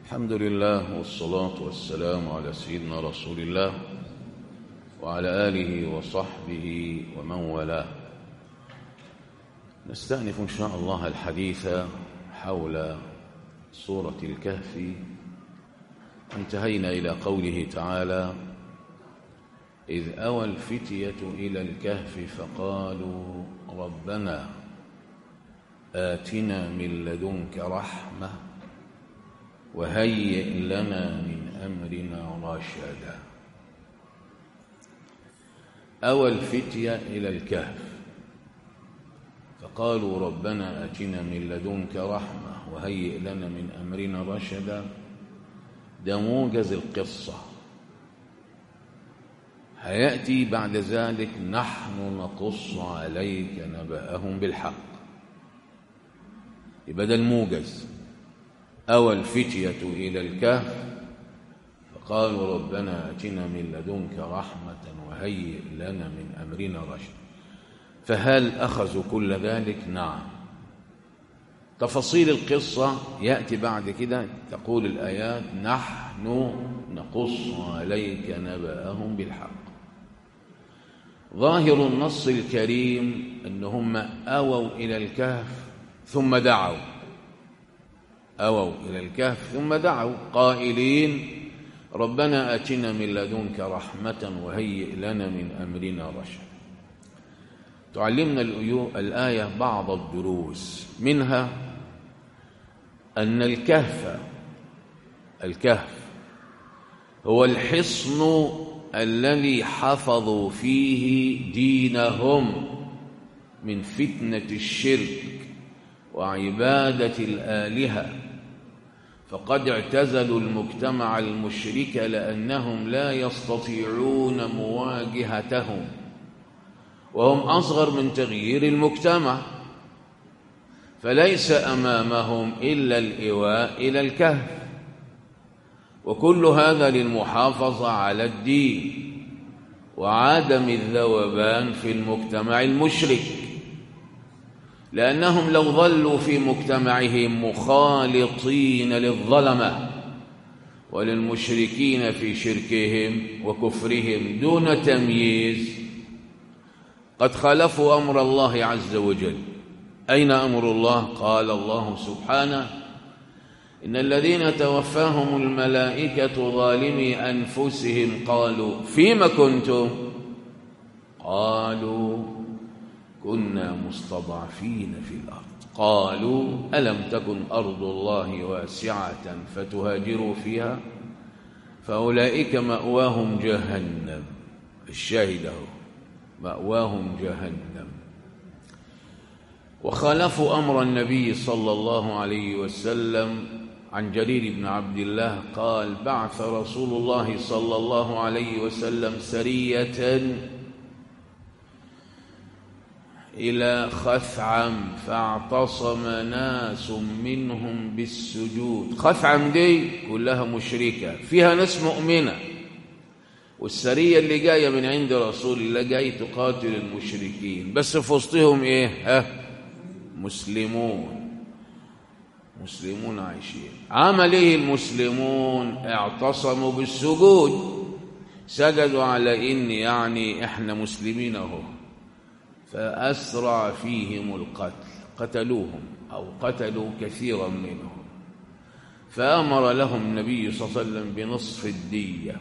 الحمد لله والصلاة والسلام على سيدنا رسول الله وعلى آله وصحبه ومن والاه نستأنف إن شاء الله الحديث حول سورة الكهف انتهينا إلى قوله تعالى إذ أوى الفتية إلى الكهف فقالوا ربنا آتنا من لدنك رحمة وهيئ لنا من أمرنا رشدا أوى الفتية إلى الكهف فقالوا ربنا آتنا من لدنك رحمة وهيئ لنا من أمرنا رشدا ده موجز القصة هيأتي بعد ذلك نحن نقص عليك نبأهم بالحق يبقى ده الموجز أوى الفتية إلى الكهف فقالوا ربنا أتنا من لدنك رحمة وهيئ لنا من أمرنا رشدا فهل أخذوا كل ذلك؟ نعم تفاصيل القصة يأتي بعد كده تقول الآيات نحن نقص عليك نبأهم بالحق ظاهر النص الكريم أنهم أووا إلى الكهف ثم دعوا أووا إلى الكهف ثم دعوا قائلين ربنا أتنا من لدنك رحمة وهيئ لنا من أمرنا رشدا تعلمنا الآية بعض الدروس منها أن الكهف الكهف هو الحصن الذي حفظوا فيه دينهم من فتنة الشرك وعبادة الآلهة فقد اعتزلوا المجتمع المشرك لأنهم لا يستطيعون مواجهتهم وهم أصغر من تغيير المجتمع فليس أمامهم إلا الإواء إلى الكهف وكل هذا للمحافظة على الدين وعدم الذوبان في المجتمع المشرك لأنهم لو ظلوا في مجتمعهم مخالطين للظلمة وللمشركين في شركهم وكفرهم دون تمييز قد خالفوا أمر الله عز وجل أين أمر الله؟ قال الله سبحانه إن الذين توفاهم الملائكة ظالمي أنفسهم قالوا فيما كنتم؟ قالوا كنا مستضعفين في الأرض قالوا ألم تكن أرض الله واسعة فتهاجروا فيها فأولئك مأواهم جهنم الشاهد مأواهم جهنم وخالفوا أمر النبي صلى الله عليه وسلم عن جرير بن عبد الله قال بعث رسول الله صلى الله عليه وسلم سرية إلى خثعم فاعتصم ناس منهم بالسجود خثعم دي كلها مشركة فيها ناس مؤمنة والسرية اللي جاية من عند رسول الله جاي تقاتل المشركين بس في وسطهم ايه ها مسلمون مسلمون عايشين عمل ايه المسلمون اعتصموا بالسجود سجدوا على ان يعني احنا مسلمين اهو فاسرع فيهم القتل قتلوهم او قتلوا كثيرا منهم فامر لهم النبي صلى الله عليه وسلم بنصف الديه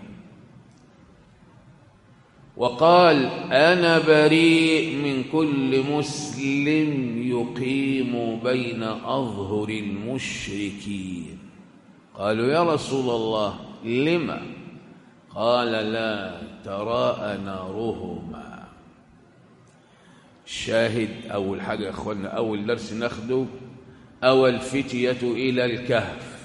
وقال أنا بريء من كل مسلم يقيم بين أظهر المشركين قالوا يا رسول الله لما قال لا تراءى نارهما شاهد أول حاجة يا أخوانا أول درس ناخده أول الفتية إلى الكهف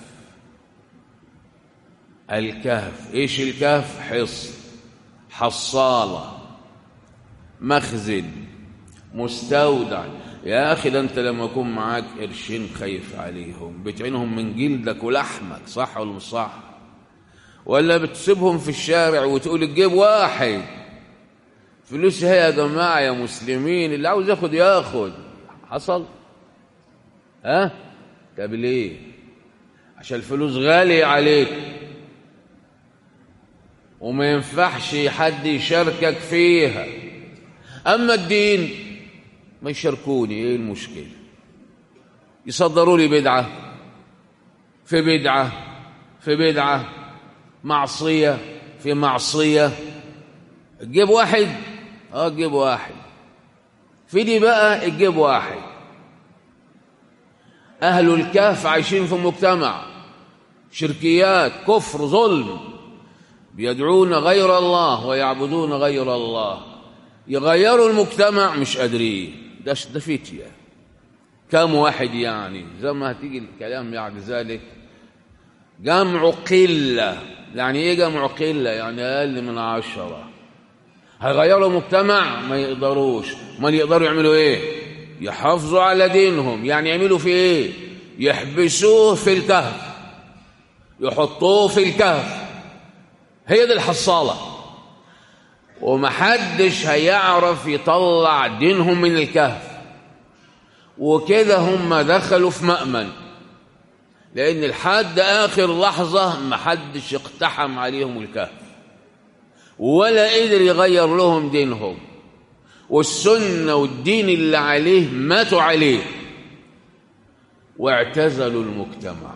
الكهف إيش الكهف حصن حصالة مخزن مستودع يا أخي ده أنت لما يكون معاك قرشين خايف عليهم بتعينهم من جلدك ولحمك صح ولا مش صح ولا بتسيبهم في الشارع وتقول الجيب واحد فلوس هي يا جماعة يا مسلمين اللي عاوز ياخد ياخد حصل ها طب ليه عشان الفلوس غالية عليك وما ينفعش حد يشاركك فيها أما الدين ما يشاركوني إيه المشكلة يصدروا لي بدعة في بدعة في بدعة معصية في معصية تجيب واحد اه تجيب واحد في دي بقى تجيب واحد أهل الكهف عايشين في مجتمع شركيات كفر ظلم بيدعون غير الله ويعبدون غير الله يغيروا المجتمع مش قادرين ده ده فتية كم واحد يعني زي ما هتيجي الكلام بعد ذلك جمع قلة يعني ايه جمع قلة يعني أقل من عشرة هيغيروا مجتمع ما يقدروش ما يقدروا يعملوا ايه يحافظوا على دينهم يعني يعملوا في ايه يحبسوه في الكهف يحطوه في الكهف هي دي الحصالة ومحدش هيعرف يطلع دينهم من الكهف وكده هم دخلوا في مأمن لأن لحد آخر لحظة محدش اقتحم عليهم الكهف ولا قدر يغير لهم دينهم والسنة والدين اللي عليه ماتوا عليه واعتزلوا المجتمع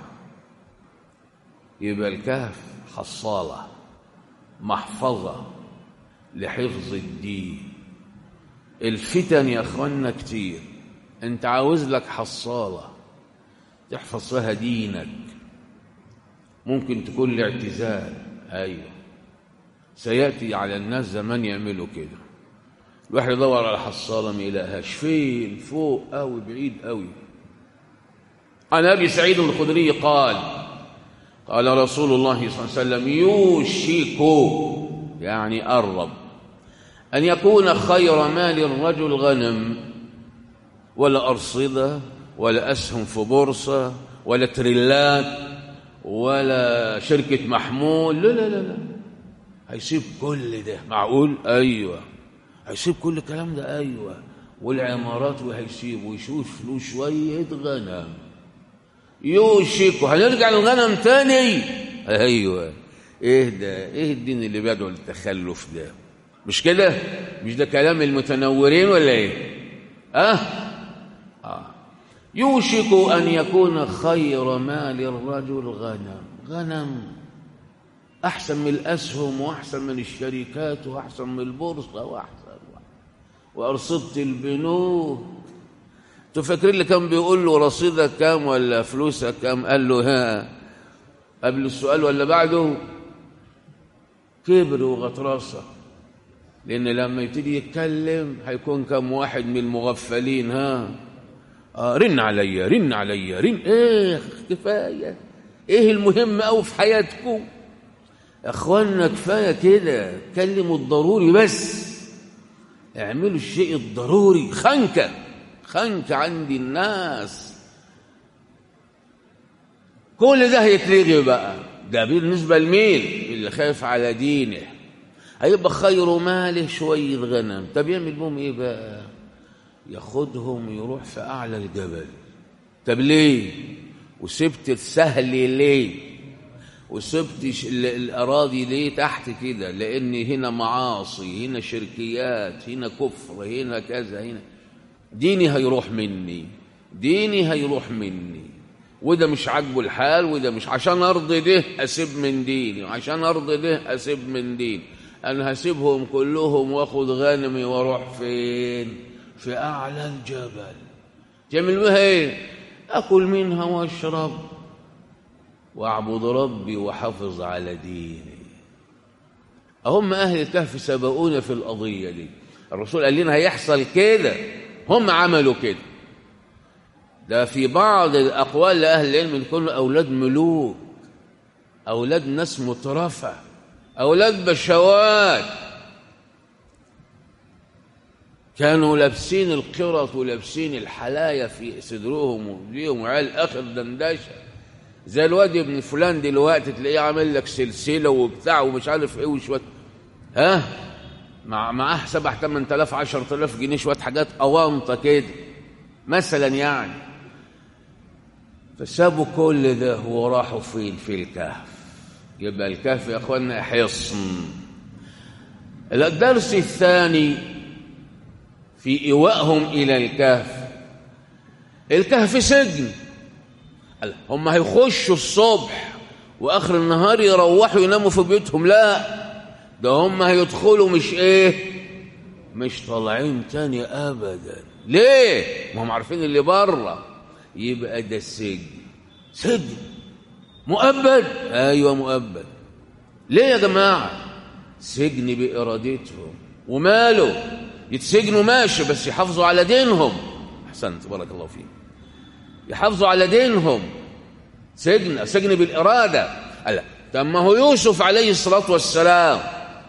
يبقى الكهف حصالة محفظة لحفظ الدين الفتن يا اخوانا كتير انت عاوز لك حصالة تحفظ فيها دينك ممكن تكون لاعتزال ايوه سيأتي على الناس زمان يعملوا كده الواحد يدور على حصالة ما يلاقيهاش فين فوق أوي بعيد أوي عن أبي سعيد الخدري قال قال رسول الله صلى الله عليه وسلم يوشك يعني قرب أن يكون خير مال الرجل غنم ولا أرصدة ولا أسهم في بورصة ولا تريلات ولا شركة محمول لا لا لا لا هيسيب كل ده معقول أيوة هيسيب كل الكلام ده أيوة والعمارات وهيسيب ويشوف له شوية غنم يوشك وهنرجع للغنم تاني أيوة إيه ده إيه الدين اللي بيدعو للتخلف ده مش كده مش ده كلام المتنورين ولا إيه أه آه يوشك أن يكون خير مال الرجل غنم غنم أحسن من الأسهم وأحسن من الشركات وأحسن من البورصة وأحسن وأرصدة البنوك تفكر اللي كان بيقول له رصيدك كام ولا فلوسك كام قال له ها قبل السؤال ولا بعده كبر وغطرسة لأن لما يبتدي يتكلم هيكون كم واحد من المغفلين ها آه رن عليا رن عليا رن ايه كفاية ايه المهم أوي في حياتكم يا اخوانا كفاية كده كلموا الضروري بس اعملوا الشيء الضروري خنكة خنكة عند الناس كل ده هيتلغي بقى ده بالنسبة لمين اللي خايف على دينه هيبقى خير ماله شوية غنم طب يعمل بهم ايه بقى ياخدهم يروح في أعلى الجبل طب ليه وسبت السهل ليه وسبت الأراضي ليه تحت كده لأن هنا معاصي هنا شركيات هنا كفر هنا كذا هنا ديني هيروح مني ديني هيروح مني وده مش عاجبه الحال وده مش عشان أرضي ده أسيب من ديني وعشان أرضي ده أسيب من ديني أنا هسيبهم كلهم وأخد غنمي وأروح فين في أعلى الجبل تعمل بها إيه أكل منها وأشرب واعبد ربي وحافظ على ديني هم أهل الكهف سبقونا في القضية دي الرسول قال لنا هيحصل كده هم عملوا كده ده في بعض الأقوال لأهل العلم يكونوا أولاد ملوك أولاد ناس مترفة أولاد بشوات كانوا لابسين القرط ولابسين الحلايا في صدرهم وليهم وعيال آخر دندشه زي الواد ابن فلان دلوقتي تلاقيه عامل لك سلسله وبتاع ومش عارف ايه وشويه ها مع معاه 7 8000 10000 جنيه شويه حاجات اونطه كده مثلا يعني فسابوا كل ده وراحوا فين في الكهف يبقى الكهف يا اخوانا حصن الدرس الثاني في إيوائهم إلى الكهف الكهف سجن هم هيخشوا الصبح وآخر النهار يروحوا يناموا في بيوتهم لا ده هم هيدخلوا مش إيه مش طالعين تاني أبدا ليه ما هم عارفين اللي بره يبقى ده السجن سجن مؤبد أيوة مؤبد ليه يا جماعة سجن بإرادتهم وماله يتسجنوا ماشي بس يحافظوا على دينهم احسنت بارك الله فيك يحافظوا على دينهم سجن سجن بالإرادة لا طب ما هو يوسف عليه الصلاة والسلام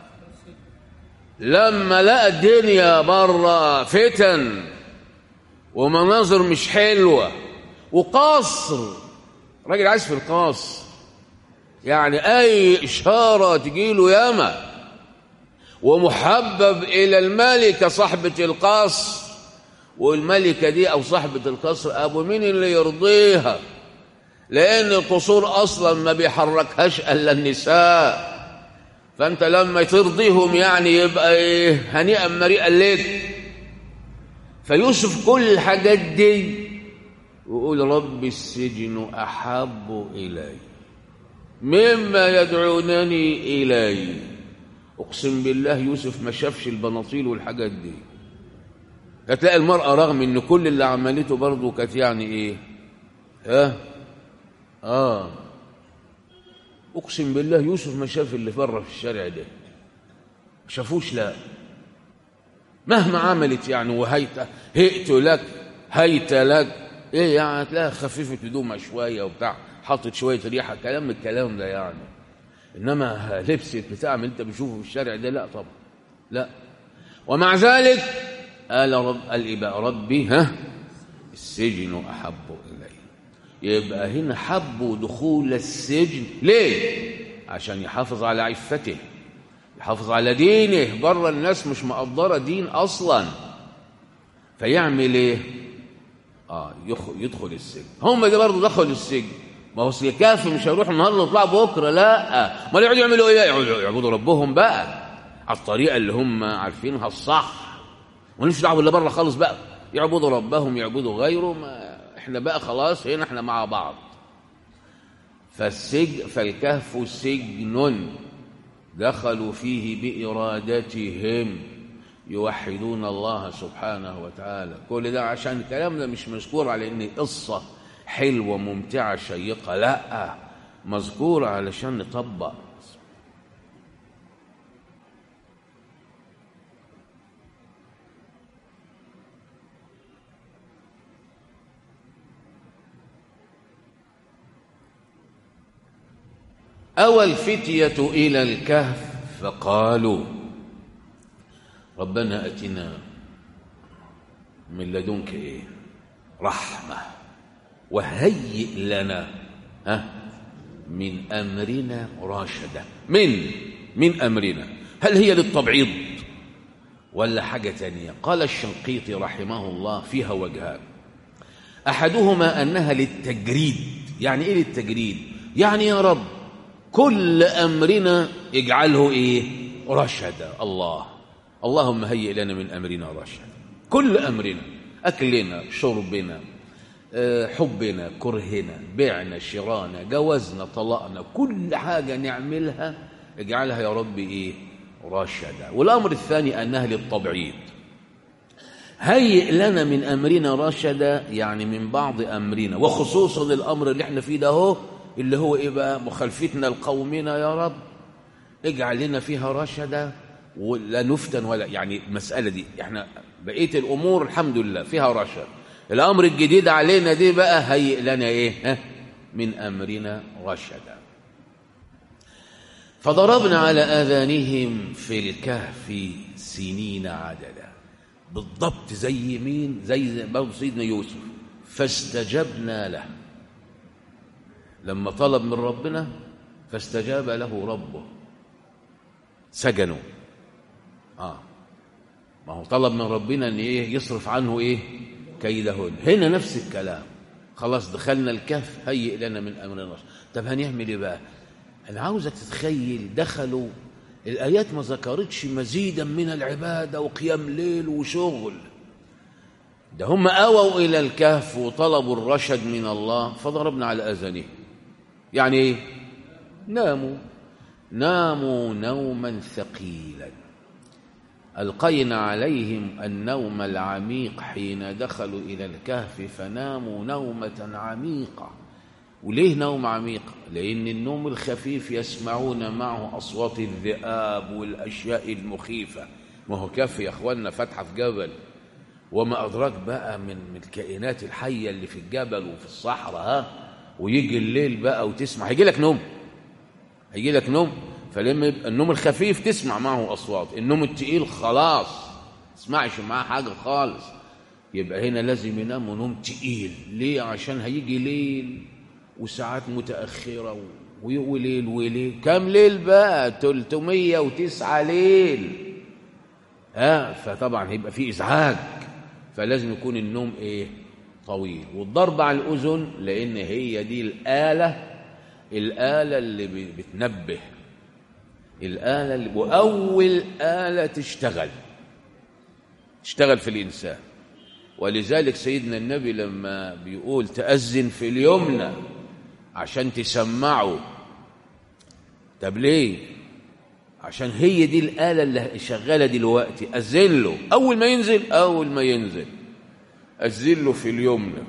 لما لقى الدنيا بره فتن ومناظر مش حلوة وقصر راجل عايز في القصر يعني أي إشارة تجيله ياما ومحبب إلى الملكة صاحبة القصر والملكة دي أو صاحبة القصر أبو مين اللي يرضيها لأن القصور أصلا ما بيحركهاش إلا النساء فأنت لما ترضيهم يعني يبقى إيه هنيئا مريئا لك فيوسف كل الحاجات دي ويقول رب السجن أحب إلي مما يدعونني إليه اقسم بالله يوسف ما شافش البناطيل والحاجات دي هتلاقي المرأة رغم ان كل اللي عملته برضه كانت يعني ايه ها اه اقسم بالله يوسف ما شاف اللي بره في الشارع ده ما شافوش لا مهما عملت يعني وهيت هئت لك هيت لك ايه يعني هتلاقيها خففت هدومها شويه وبتاع حطت شويه ريحه كلام من الكلام ده يعني انما لبست بتاع من انت بتشوفه في الشارع ده لا طبعا لا ومع ذلك قال رب قال ايه بقى ربي ها السجن احب الي يبقى هنا حبوا دخول السجن ليه عشان يحافظ على عفته يحافظ على دينه بره الناس مش مقدره دين اصلا فيعمل ايه اه يدخل السجن هم ده برضه دخلوا السجن ما هو اصل كافي مش هيروحوا النهارده يطلعوا بكره لا امال يقعدوا يعملوا ايه يقعدوا يعبدوا ربهم بقى على الطريقه اللي هم عارفينها الصح ونمشي دعوه باللي بره خالص بقى يعبدوا ربهم يعبدوا غيره ما احنا بقى خلاص هنا احنا مع بعض فالسجن فالكهف سجن دخلوا فيه بإرادتهم يوحدون الله سبحانه وتعالى كل ده عشان الكلام ده مش مذكور على ان قصه حلوة ممتعة شيقة لا مذكورة علشان نطبق أوى الفتية إلى الكهف فقالوا ربنا أتنا من لدنك إيه رحمة وهيئ لنا ها من أمرنا راشدا من من أمرنا هل هي للتبعيض ولا حاجة تانية قال الشنقيطي رحمه الله فيها وجهان أحدهما أنها للتجريد يعني إيه للتجريد يعني يا رب كل أمرنا اجعله إيه رشدا الله اللهم هيئ لنا من أمرنا رشدا كل أمرنا أكلنا شربنا حبنا كرهنا بعنا شرانا جوزنا طلقنا كل حاجة نعملها اجعلها يا رب إيه رشدا والأمر الثاني أنها للتبعيض هيئ لنا من أمرنا رشدا يعني من بعض أمرنا وخصوصا الأمر اللي احنا فيه ده هو اللي هو إيه بقى مخالفتنا لقومنا يا رب اجعل لنا فيها رشدا ولا نفتن ولا يعني المسألة دي احنا بقية الأمور الحمد لله فيها رشد الأمر الجديد علينا دي بقى هيئ لنا إيه ها من أمرنا رشدا فضربنا على آذانهم في الكهف سنين عددا بالضبط زي مين زي برضه سيدنا يوسف فاستجبنا له لما طلب من ربنا فاستجاب له ربه سجنوا اه ما هو طلب من ربنا ان ايه يصرف عنه ايه كيدهن هنا نفس الكلام خلاص دخلنا الكهف هيئ لنا من امرنا رشد طب هنعمل ايه بقى انا عاوزك تتخيل دخلوا الايات ما ذكرتش مزيدا من العباده وقيام ليل وشغل ده هم اووا الى الكهف وطلبوا الرشد من الله فضربنا على اذانهم يعني ايه ناموا ناموا نوما ثقيلا القينا عليهم النوم العميق حين دخلوا الى الكهف فناموا نومه عميقه وليه نوم عميق لان النوم الخفيف يسمعون معه اصوات الذئاب والاشياء المخيفه ما هو كهف يا اخوانا فتحه في جبل وما ادراك بقى من من الكائنات الحيه اللي في الجبل وفي الصحراء ها ويجي الليل بقى وتسمع هيجي لك نوم هيجي لك نوم فلما يبقى النوم الخفيف تسمع معه اصوات النوم التقيل خلاص تسمعش معاه حاجه خالص يبقى هنا لازم يناموا نوم تقيل ليه عشان هيجي ليل وساعات متاخره و- وليل وليل كام ليل بقى 309 ليل ها فطبعا هيبقى في ازعاج فلازم يكون النوم ايه طويل والضرب على الاذن لان هي دي الاله الاله اللي ب- بتنبه الاله اللي واول اله تشتغل تشتغل في الانسان ولذلك سيدنا النبي لما بيقول تأذن في اليمنى عشان تسمعه طب ليه عشان هي دي الآلة اللي شغالة دلوقتي أذن له أول ما ينزل أول ما ينزل أذن له في اليمنى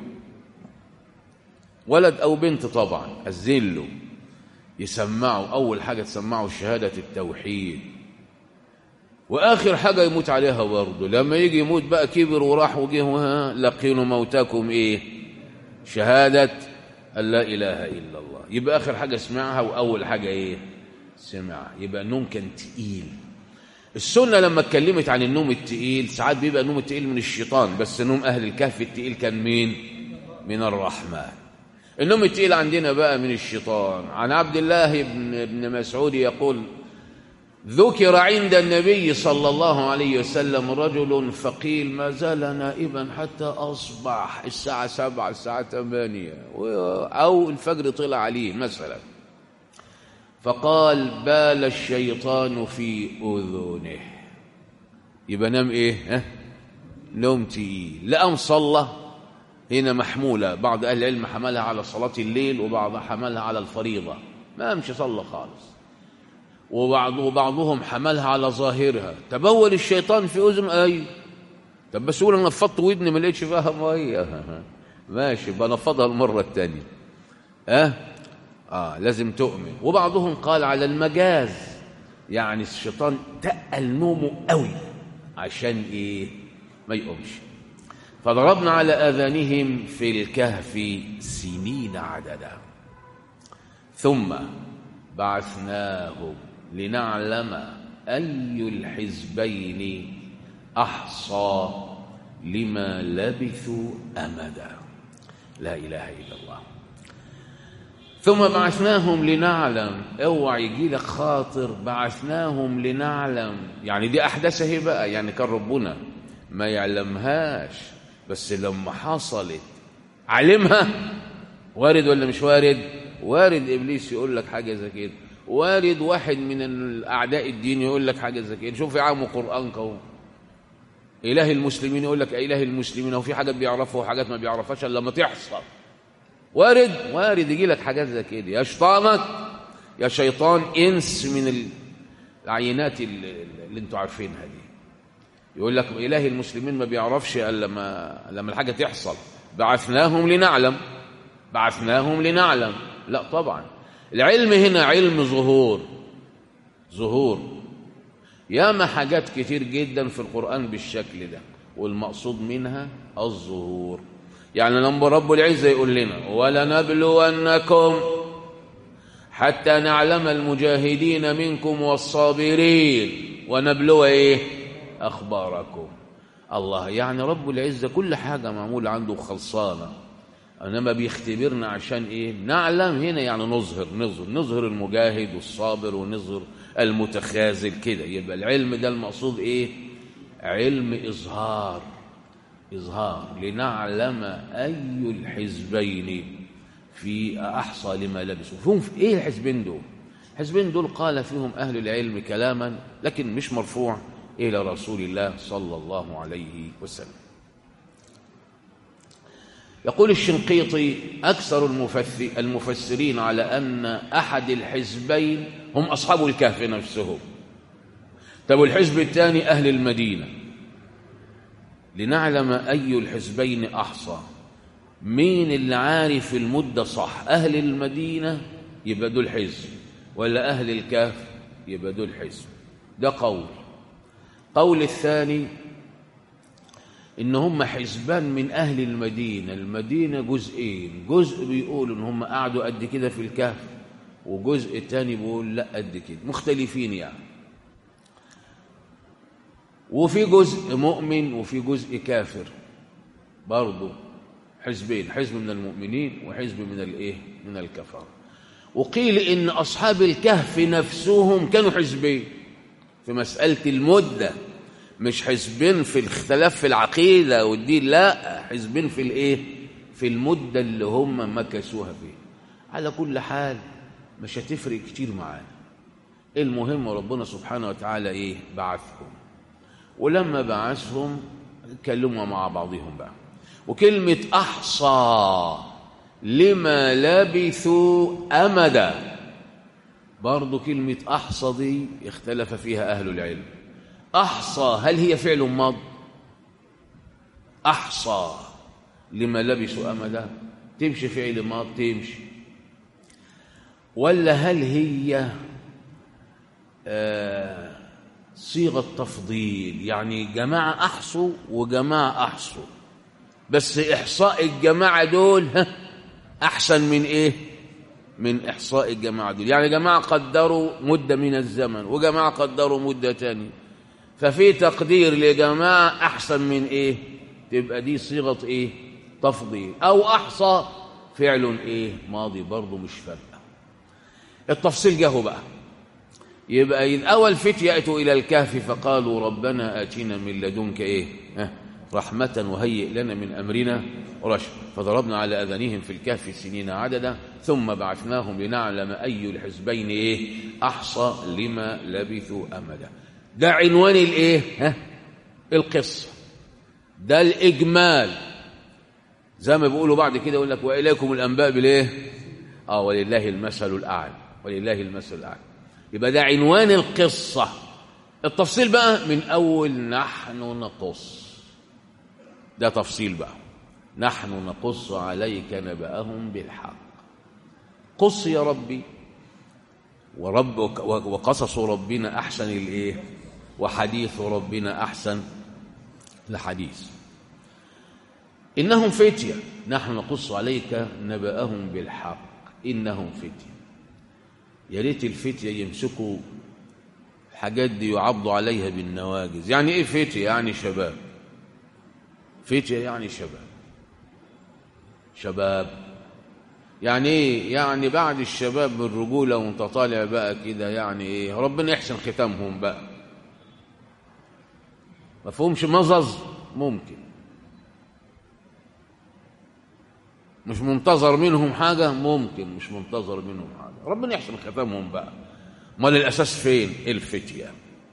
ولد أو بنت طبعا أذن له يسمعه أول حاجة تسمعه شهادة التوحيد واخر حاجه يموت عليها برضه لما يجي يموت بقى كبر وراح وجه ها لقينوا موتاكم ايه شهاده ان لا اله الا الله يبقى اخر حاجه سمعها واول حاجه ايه سمعها يبقى النوم كان تقيل السنه لما اتكلمت عن النوم التقيل ساعات بيبقى النوم التقيل من الشيطان بس نوم اهل الكهف التقيل كان مين من الرحمن النوم التقيل عندنا بقى من الشيطان عن عبد الله بن, بن مسعود يقول ذكر عند النبي صلى الله عليه وسلم رجل فقيل ما زال نائبا حتى أصبح الساعة سبعة الساعة ثمانية أو الفجر طلع عليه مثلا فقال بال الشيطان في أذنه يبقى نام إيه ها؟ نوم تقيل لأم صلى هنا محمولة بعض أهل العلم حملها على صلاة الليل وبعض حملها على الفريضة ما مش صلى خالص وبعض وبعضهم حملها على ظاهرها تبول الشيطان في اذن اي طب بس قول انا نفضت ودني ما لقيتش فيها ميه ماشي بنفضها المره الثانيه اه اه لازم تؤمن وبعضهم قال على المجاز يعني الشيطان تقل نومه قوي عشان ايه ما يقومش فضربنا على اذانهم في الكهف سنين عددا ثم بعثناهم لنعلم أي الحزبين أحصى لما لبثوا أمدا لا إله إلا الله ثم بعثناهم لنعلم اوعى يجي لك خاطر بعثناهم لنعلم يعني دي أحداث اهي بقى يعني كان ربنا ما يعلمهاش بس لما حصلت علمها وارد ولا مش وارد وارد ابليس يقول لك حاجه زي كده وارد واحد من الاعداء الدين يقول لك حاجه زي كده شوف يا عم قران اهو اله المسلمين يقول لك اله المسلمين هو في حاجات بيعرفها وحاجات ما بيعرفهاش الا لما تحصل وارد وارد يجي لك حاجات زي كده يا شيطانك يا شيطان انس من العينات اللي, اللي انتوا عارفينها دي يقول لك اله المسلمين ما بيعرفش الا لما لما الحاجه تحصل بعثناهم لنعلم بعثناهم لنعلم لا طبعا العلم هنا علم ظهور ظهور ياما حاجات كتير جدا في القرآن بالشكل ده والمقصود منها الظهور يعني لما رب العزة يقول لنا ولنبلونكم حتى نعلم المجاهدين منكم والصابرين ونبلو ايه اخباركم الله يعني رب العزة كل حاجة معمولة عنده خلصانة انما بيختبرنا عشان ايه نعلم هنا يعني نظهر نظهر نظهر المجاهد والصابر ونظهر المتخاذل كده يبقى العلم ده المقصود ايه علم اظهار إظهار لنعلم أي الحزبين في أحصى لما لبسوا فهم في إيه الحزبين دول الحزبين دول قال فيهم أهل العلم كلاما لكن مش مرفوع إلى رسول الله صلى الله عليه وسلم يقول الشنقيطي أكثر المفسرين على أن أحد الحزبين هم أصحاب الكهف نفسهم طب والحزب الثاني أهل المدينة لنعلم أي الحزبين أحصى مين اللي عارف المدة صح أهل المدينة يبقى دول حزب ولا أهل الكهف يبقى دول حزب ده قول قول الثاني إن هم حزبان من أهل المدينة المدينة جزئين جزء بيقول إن هم قعدوا قد كده في الكهف وجزء تاني بيقول لا قد كده مختلفين يعني وفي جزء مؤمن وفي جزء كافر برضه حزبين حزب من المؤمنين وحزب من الايه من الكفار وقيل ان اصحاب الكهف نفسهم كانوا حزبين في مساله المده مش حزبين في الاختلاف في العقيده والدين لا حزبين في الايه في المده اللي هم مكسوها فيها على كل حال مش هتفرق كتير معانا المهم ربنا سبحانه وتعالى ايه بعثهم ولما بعثهم اتكلموا مع بعضهم بقى وكلمة أحصى لما لبثوا أمدا برضو كلمة أحصى دي اختلف فيها أهل العلم أحصى هل هي فعل ماض أحصى لما لبثوا أمدا تمشي فعل ماض تمشي ولا هل هي آه صيغة تفضيل يعني جماعة أحصوا وجماعة أحصوا بس إحصاء الجماعة دول أحسن من إيه من إحصاء الجماعة دول يعني جماعة قدروا مدة من الزمن وجماعة قدروا مدة تانية ففي تقدير لجماعة أحسن من إيه تبقى دي صيغة إيه تفضيل أو أحصى فعل إيه ماضي برضه مش فارقة التفصيل جه بقى يبقى إذ أول فتية أتوا إلى الكهف فقالوا ربنا آتنا من لدنك إيه ها رحمة وهيئ لنا من أمرنا رشد فضربنا على أذانهم في الكهف سنين عددا ثم بعثناهم لنعلم أي الحزبين إيه أحصى لما لبثوا أمدا ده عنوان الإيه ها القصة ده الإجمال زي ما بيقولوا بعد كده يقول لك وإليكم الأنباء بالإيه آه ولله المثل الأعلى ولله المثل الأعلى يبقى ده عنوان القصة التفصيل بقى من أول نحن نقص ده تفصيل بقى نحن نقص عليك نبأهم بالحق قص يا ربي ورب وقصص ربنا أحسن الإيه وحديث ربنا أحسن الحديث إنهم فتية نحن نقص عليك نبأهم بالحق إنهم فتية يا ريت الفتية يمسكوا الحاجات دي يعضوا عليها بالنواجز يعني ايه فتية يعني شباب فتية يعني شباب شباب يعني ايه يعني بعد الشباب بالرجولة وانت طالع بقى كده يعني ايه ربنا يحسن ختامهم بقى ما فهمش مزز ممكن مش منتظر منهم حاجة ممكن مش منتظر منهم حاجة ربنا يحسن ختامهم بقى امال الأساس فين الفتية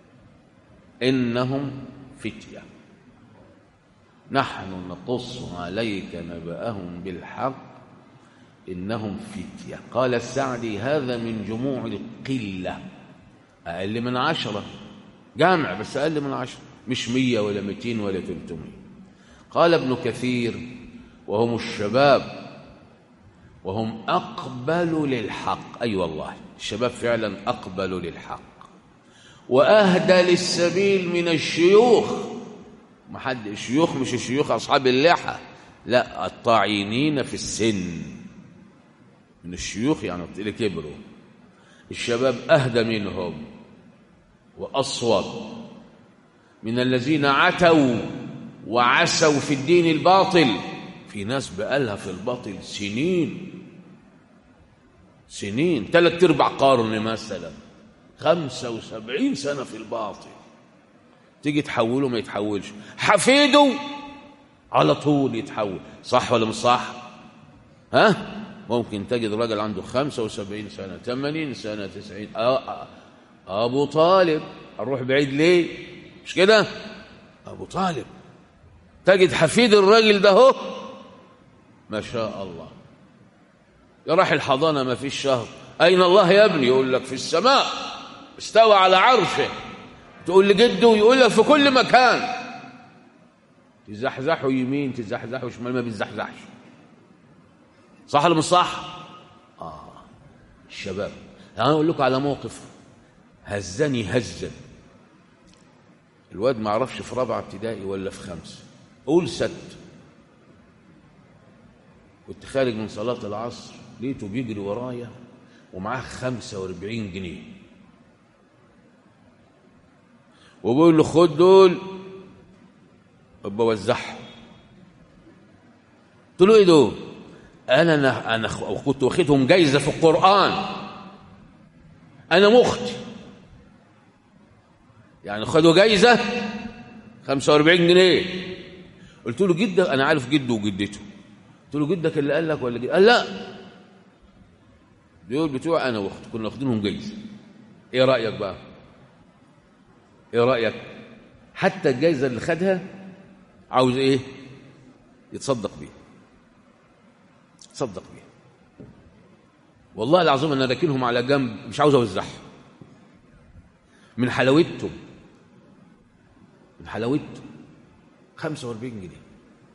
إنهم فتية نحن نقص عليك نبأهم بالحق إنهم فتية قال السعدي هذا من جموع القلة أقل من عشرة جامع بس أقل من عشرة مش مية ولا ميتين ولا تلتمية قال ابن كثير وهم الشباب وهم أقبل للحق أي أيوة والله الشباب فعلا أقبل للحق وأهدى للسبيل من الشيوخ ما حد الشيوخ مش الشيوخ أصحاب اللحى لا الطاعينين في السن من الشيوخ يعني اللي كبروا الشباب أهدى منهم وأصوب من الذين عتوا وعسوا في الدين الباطل في ناس بقالها في الباطل سنين سنين ثلاث ارباع قرن مثلا خمسة وسبعين سنة في الباطل تيجي تحوله ما يتحولش حفيده على طول يتحول صح ولا مش صح ها ممكن تجد راجل عنده 75 سنة 80 سنة 90 آه أبو طالب أروح بعيد ليه مش كده أبو طالب تجد حفيد الراجل ده هو ما شاء الله راح الحضانة ما فيش شهر أين الله يا ابني يقول لك في السماء استوى على عرشه تقول لجده يقول لك في كل مكان تزحزحوا يمين تزحزحوا شمال ما بيتزحزحش صح ولا مش صح؟ آه الشباب أنا أقول لكم على موقف هزني هزا الواد ما عرفش في رابعة ابتدائي ولا في خمسة قول ست كنت خارج من صلاة العصر لقيته بيجري ورايا ومعاه 45 جنيه وبقول له خد دول بوزعهم قلت له ايه دول انا انا انا كنت واخدهم جايزه في القران انا مختي يعني خدوا جايزه 45 جنيه قلت له جدك انا عارف جده وجدته قلت له جدك اللي قال لك ولا جدك؟ قال لا دول بتوع انا واختي كنا واخدينهم جايزه ايه رايك بقى ايه رايك حتى الجايزه اللي خدها عاوز ايه يتصدق بيها يتصدق بيها والله العظيم انا راكنهم على جنب مش عاوز اوزعهم من حلاوتهم من حلاوتهم 45 جنيه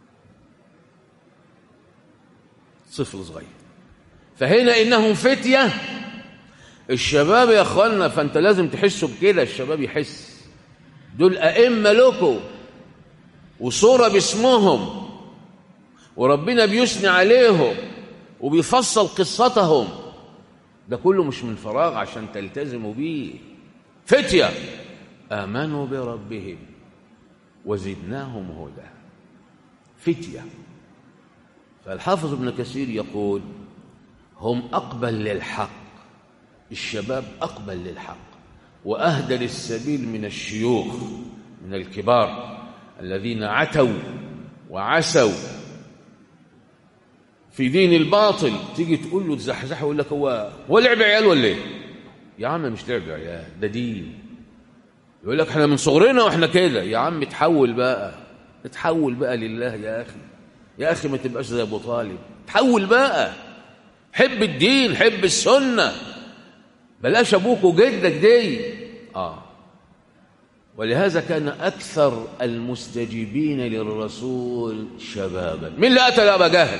طفل صغير فهنا انهم فتيه الشباب يا اخوانا فانت لازم تحسوا بكده الشباب يحس دول ائمه لكم وصوره باسمهم وربنا بيثني عليهم وبيفصل قصتهم ده كله مش من فراغ عشان تلتزموا بيه فتيه امنوا بربهم وزدناهم هدى فتيه فالحافظ ابن كثير يقول هم اقبل للحق الشباب اقبل للحق واهدى للسبيل من الشيوخ من الكبار الذين عتوا وعسوا في دين الباطل تيجي تقول له تزحزحه يقول لك هو هو لعب عيال ولا ايه؟ يا عم مش لعب عيال ده دين يقول لك احنا من صغرنا واحنا كده يا عم اتحول بقى اتحول بقى لله يا اخي يا اخي ما تبقاش زي ابو طالب اتحول بقى حب الدين حب السنه بلاش ابوك وجدك دي اه ولهذا كان اكثر المستجيبين للرسول شبابا مين اللي قتل ابا جهل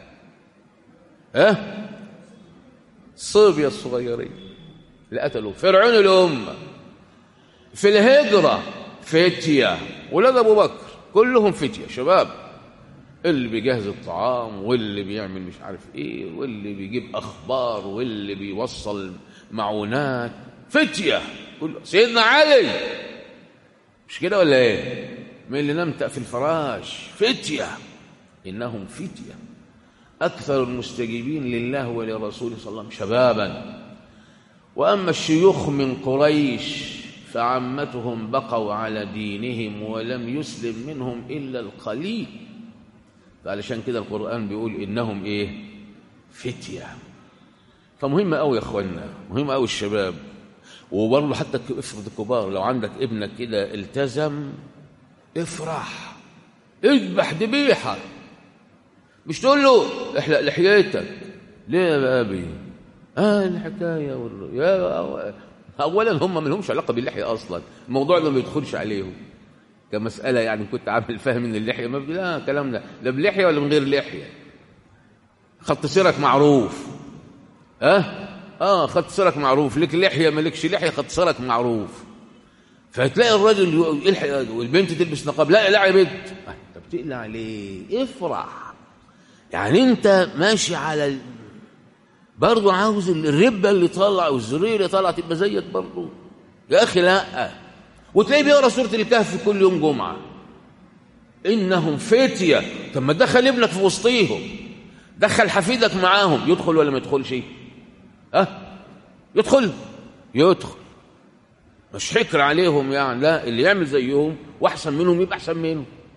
ها أه؟ الصبيه الصغيرين اللي قتلوا فرعون الامه في الهجره فتيه ولاد ابو بكر كلهم فتيه شباب اللي بيجهز الطعام واللي بيعمل مش عارف ايه واللي بيجيب اخبار واللي بيوصل معونات فتيه كل سيدنا علي مش كده ولا ايه من اللي نمتأ في الفراش فتيه انهم فتيه اكثر المستجيبين لله ولرسوله صلى الله عليه وسلم شبابا واما الشيوخ من قريش فعمتهم بقوا على دينهم ولم يسلم منهم الا القليل فعلشان كده القرآن بيقول إنهم إيه فتية فمهم قوي يا إخوانا مهم قوي الشباب وبرضه حتى افرض الكبار لو عندك ابنك كده التزم افرح اذبح ذبيحة مش تقول له احلق لحيتك ليه يا ابي اه الحكايه والر... يا اولا هم ما لهمش علاقه باللحيه اصلا الموضوع ده ما يدخلش عليهم كمسألة يعني كنت عامل فاهم ان اللحية ما لا كلام ده لا بلحية ولا من غير لحية خط سيرك معروف اه اه خط سيرك معروف لك لحية مالكش لحية خط سيرك معروف فهتلاقي الراجل يلحق والبنت تلبس نقاب لا لا يا بنت آه طب تقلع عليه افرح يعني انت ماشي على ال... برضه عاوز الربة اللي طالعة والزرية اللي طالعة تبقى زيك برضه يا اخي لا وتلاقيه بيقرا سوره الكهف كل يوم جمعه انهم فتيه طب ما تدخل ابنك في وسطيهم دخل حفيدك معاهم يدخل ولا ما يدخلش ها أه؟ يدخل يدخل مش حكر عليهم يعني لا اللي يعمل زيهم واحسن منهم يبقى احسن منهم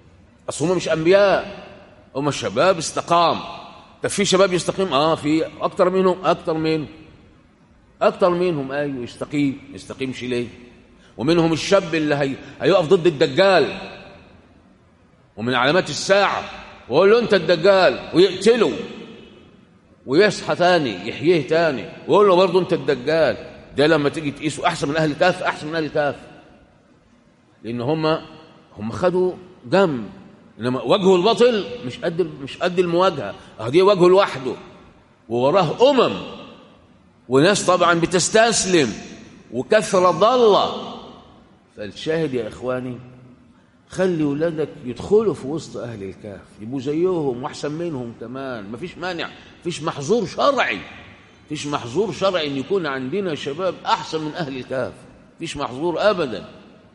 اصل هم مش انبياء هم شباب استقام طب في شباب يستقيم اه في اكتر منهم اكتر منهم اكتر منهم ايوه يستقيم يستقيمش ليه ومنهم الشاب اللي هي... هيقف ضد الدجال ومن علامات الساعه ويقول له انت الدجال ويقتله ويصحى تاني يحييه تاني ويقول له برضه انت الدجال ده لما تيجي تقيسه احسن من اهل الكهف احسن من اهل الكهف لان هم هم خدوا جنب انما وجهه الباطل مش قد مش قد المواجهه اه دي وجهه لوحده ووراه امم وناس طبعا بتستسلم وكثره ضاله فالشاهد يا اخواني خلي ولادك يدخلوا في وسط اهل الكهف يبقوا زيهم واحسن منهم كمان مفيش مانع مفيش محظور شرعي مفيش محظور شرعي ان يكون عندنا شباب احسن من اهل الكهف مفيش محظور ابدا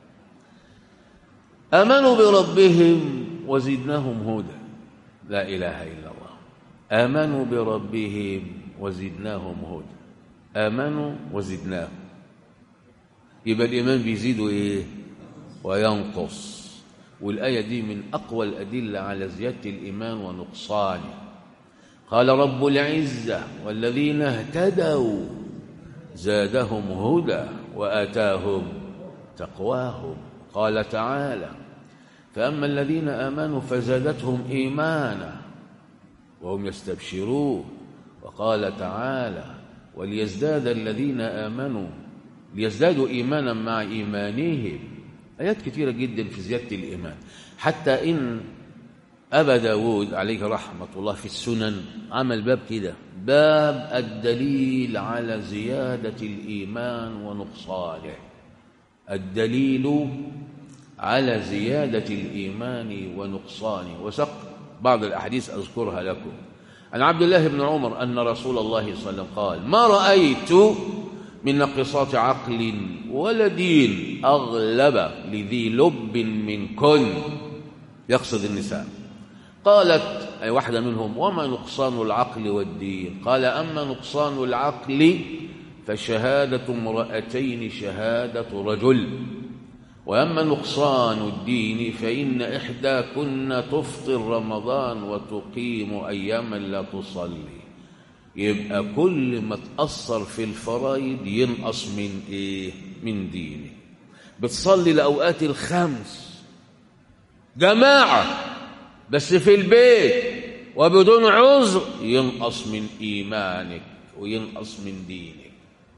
امنوا بربهم وزدناهم هدى لا اله الا الله امنوا بربهم وزدناهم هدى امنوا وزدناهم يبقى الايمان بيزيد ايه وينقص والايه دي من اقوى الادله على زياده الايمان ونقصانه قال رب العزه والذين اهتدوا زادهم هدى واتاهم تقواهم قال تعالى فاما الذين امنوا فزادتهم ايمانا وهم يستبشرون وقال تعالى وليزداد الذين امنوا ليزدادوا ايمانا مع ايمانهم ايات كثيره جدا في زياده الايمان حتى ان ابا داود عليه رحمه الله في السنن عمل باب كده باب الدليل على زياده الايمان ونقصانه الدليل على زياده الايمان ونقصانه وسق بعض الاحاديث اذكرها لكم عن عبد الله بن عمر ان رسول الله صلى الله عليه وسلم قال ما رايت من نقصات عقل ولا دين أغلب لذي لب منكن يقصد النساء قالت أي واحدة منهم وما نقصان العقل والدين قال أما نقصان العقل فشهادة امرأتين شهادة رجل وأما نقصان الدين فإن إحداكن تفطر رمضان وتقيم أياما لا تصلي يبقى كل ما تأثر في الفرائض ينقص من إيه؟ من دينه بتصلي الأوقات الخمس جماعة بس في البيت وبدون عذر ينقص من إيمانك وينقص من دينك